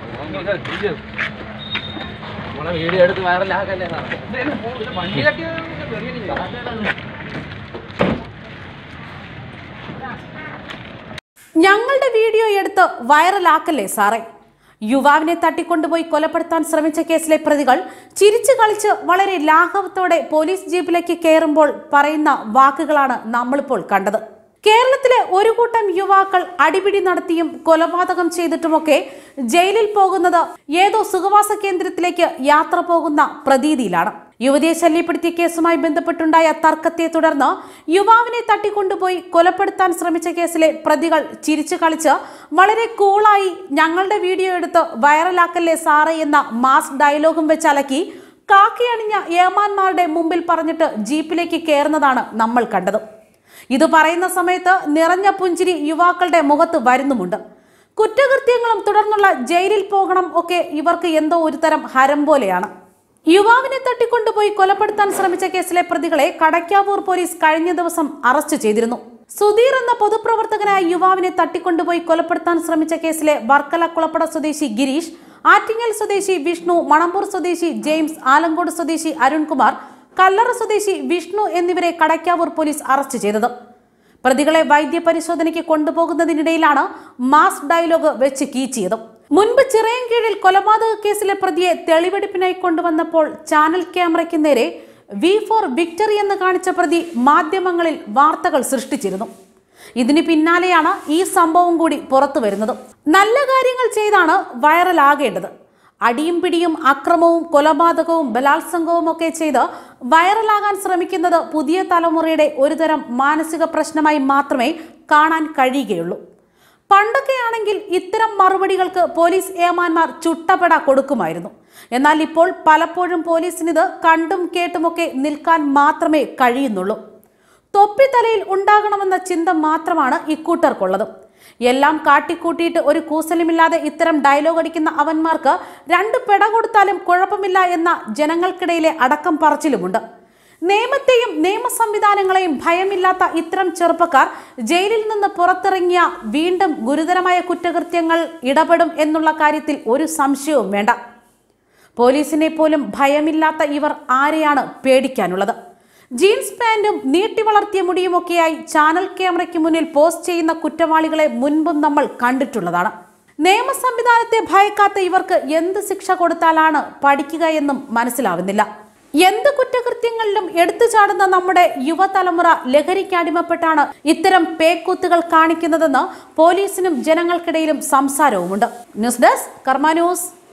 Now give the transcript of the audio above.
നമ്മളെ വീഡിയോ എടുത്ത് വൈറലാക്കല്ലേ വണ്ടി ഞങ്ങളുടെ വീഡിയോ എടുത്ത് വൈറലാക്കല്ലേ സാറേ യുവാവിനെ തട്ടിക്കൊണ്ടുപോയി കൊലപ്പെടുത്താൻ ശ്രമിച്ച കേസിലെ പ്രതികൾ ചിരിച്ചു കളിച്ച് വളരെ ലാഘവത്തോടെ പോലീസ് ജീപ്പിലേക്ക് കയറുമ്പോൾ പറയുന്ന വാക്കുകളാണ് നമ്മളിപ്പോൾ കണ്ടത് കേരളത്തിലെ ഒരു കൂട്ടം യുവാക്കൾ അടിപിടി നടത്തിയും കൊലപാതകം ചെയ്തിട്ടുമൊക്കെ ജയിലിൽ പോകുന്നത് ഏതോ സുഖവാസ കേന്ദ്രത്തിലേക്ക് യാത്ര പോകുന്ന പ്രതീതിയിലാണ് യുവതിയെ ശല്യപ്പെടുത്തിയ കേസുമായി ബന്ധപ്പെട്ടുണ്ടായ തർക്കത്തെ തുടർന്ന് യുവാവിനെ തട്ടിക്കൊണ്ടുപോയി കൊലപ്പെടുത്താൻ ശ്രമിച്ച കേസിലെ പ്രതികൾ ചിരിച്ചു കളിച്ച് വളരെ കൂളായി ഞങ്ങളുടെ വീഡിയോ എടുത്ത് വൈറലാക്കല്ലേ സാറേ എന്ന മാസ് ഡയലോഗും വെച്ച് അലക്കി കാക്കിയണിഞ്ഞ ഏമാന്മാരുടെ മുമ്പിൽ പറഞ്ഞിട്ട് ജീപ്പിലേക്ക് കയറുന്നതാണ് നമ്മൾ കണ്ടത് ഇത് പറയുന്ന സമയത്ത് നിറഞ്ഞ പുഞ്ചിരി യുവാക്കളുടെ മുഖത്ത് വരുന്നുമുണ്ട് കുറ്റകൃത്യങ്ങളും തുടർന്നുള്ള ജയിലിൽ പോകണം ഒക്കെ ഇവർക്ക് എന്തോ ഒരു തരം ഹരം പോലെയാണ് യുവാവിനെ തട്ടിക്കൊണ്ടുപോയി കൊലപ്പെടുത്താൻ ശ്രമിച്ച കേസിലെ പ്രതികളെ കടയ്ക്കാവൂർ പോലീസ് കഴിഞ്ഞ ദിവസം അറസ്റ്റ് ചെയ്തിരുന്നു സുധീർ എന്ന പൊതുപ്രവർത്തകനായ യുവാവിനെ തട്ടിക്കൊണ്ടുപോയി കൊലപ്പെടുത്താൻ ശ്രമിച്ച കേസിലെ വർക്കല കുളപ്പട സ്വദേശി ഗിരീഷ് ആറ്റിങ്ങൽ സ്വദേശി വിഷ്ണു മണമ്പൂർ സ്വദേശി ജെയിംസ് ആലങ്കോട് സ്വദേശി അരുൺകുമാർ കല്ലറ സ്വദേശി വിഷ്ണു എന്നിവരെ കടയ്ക്കാവൂർ പോലീസ് അറസ്റ്റ് ചെയ്തത് പ്രതികളെ വൈദ്യപരിശോധനയ്ക്ക് കൊണ്ടുപോകുന്നതിനിടയിലാണ് മാസ് ഡയലോഗ് വെച്ച് കീച്ചിയത് മുൻപ് ചിറയൻകീഴിൽ കൊലപാതക കേസിലെ പ്രതിയെ തെളിവെടുപ്പിനായി കൊണ്ടുവന്നപ്പോൾ ചാനൽ ക്യാമറയ്ക്ക് നേരെ വി ഫോർ വിക്ടറി എന്ന് കാണിച്ച പ്രതി മാധ്യമങ്ങളിൽ വാർത്തകൾ സൃഷ്ടിച്ചിരുന്നു ഇതിന് പിന്നാലെയാണ് ഈ സംഭവം കൂടി പുറത്തു വരുന്നത് നല്ല കാര്യങ്ങൾ ചെയ്താണ് വൈറലാകേണ്ടത് അടിയും പിടിയും അക്രമവും കൊലപാതകവും ബലാത്സംഗവും ഒക്കെ ചെയ്ത് വൈറലാകാൻ ശ്രമിക്കുന്നത് പുതിയ തലമുറയുടെ ഒരുതരം മാനസിക പ്രശ്നമായി മാത്രമേ കാണാൻ കഴിയുകയുള്ളൂ പണ്ടൊക്കെയാണെങ്കിൽ ഇത്തരം മറുപടികൾക്ക് പോലീസ് ഏമാന്മാർ ചുട്ടപട കൊടുക്കുമായിരുന്നു എന്നാൽ ഇപ്പോൾ പലപ്പോഴും പോലീസിനിത് കണ്ടും കേട്ടുമൊക്കെ നിൽക്കാൻ മാത്രമേ കഴിയുന്നുള്ളൂ തൊപ്പിത്തലയിൽ ഉണ്ടാകണമെന്ന ചിന്ത മാത്രമാണ് ഇക്കൂട്ടർക്കുള്ളത് എല്ലാം കാട്ടിക്കൂട്ടിയിട്ട് ഒരു കൂസലുമില്ലാതെ ഇത്തരം ഡയലോഗ് അടിക്കുന്ന അവന്മാർക്ക് രണ്ട് പെട കൊടുത്താലും കുഴപ്പമില്ല എന്ന ജനങ്ങൾക്കിടയിലെ അടക്കം പറച്ചിലുമുണ്ട് നിയമത്തെയും നിയമ സംവിധാനങ്ങളെയും ഭയമില്ലാത്ത ഇത്തരം ചെറുപ്പക്കാർ ജയിലിൽ നിന്ന് പുറത്തിറങ്ങിയ വീണ്ടും ഗുരുതരമായ കുറ്റകൃത്യങ്ങൾ ഇടപെടും എന്നുള്ള കാര്യത്തിൽ ഒരു സംശയവും വേണ്ട പോലീസിനെ പോലും ഭയമില്ലാത്ത ഇവർ ആരെയാണ് പേടിക്കാനുള്ളത് ജീൻസ് പാന്റും നീട്ടി വളർത്തിയ മുടിയുമൊക്കെയായി ചാനൽ ക്യാമറയ്ക്ക് മുന്നിൽ പോസ്റ്റ് ചെയ്യുന്ന കുറ്റവാളികളെ മുൻപും നമ്മൾ കണ്ടിട്ടുള്ളതാണ് നിയമ സംവിധാനത്തെ ഭയക്കാത്ത ഇവർക്ക് എന്ത് ശിക്ഷ കൊടുത്താലാണ് പഠിക്കുക എന്നും മനസ്സിലാവുന്നില്ല എന്ത് കുറ്റകൃത്യങ്ങളിലും എടുത്തു ചാടുന്ന നമ്മുടെ യുവതലമുറ ലഹരിക്ക് അടിമപ്പെട്ടാണ് ഇത്തരം പേക്കൂത്തുകൾ കാണിക്കുന്നതെന്ന് പോലീസിനും ജനങ്ങൾക്കിടയിലും സംസാരവുമുണ്ട് ന്യൂസ് ഡെസ്ക് കർമ്മ ന്യൂസ്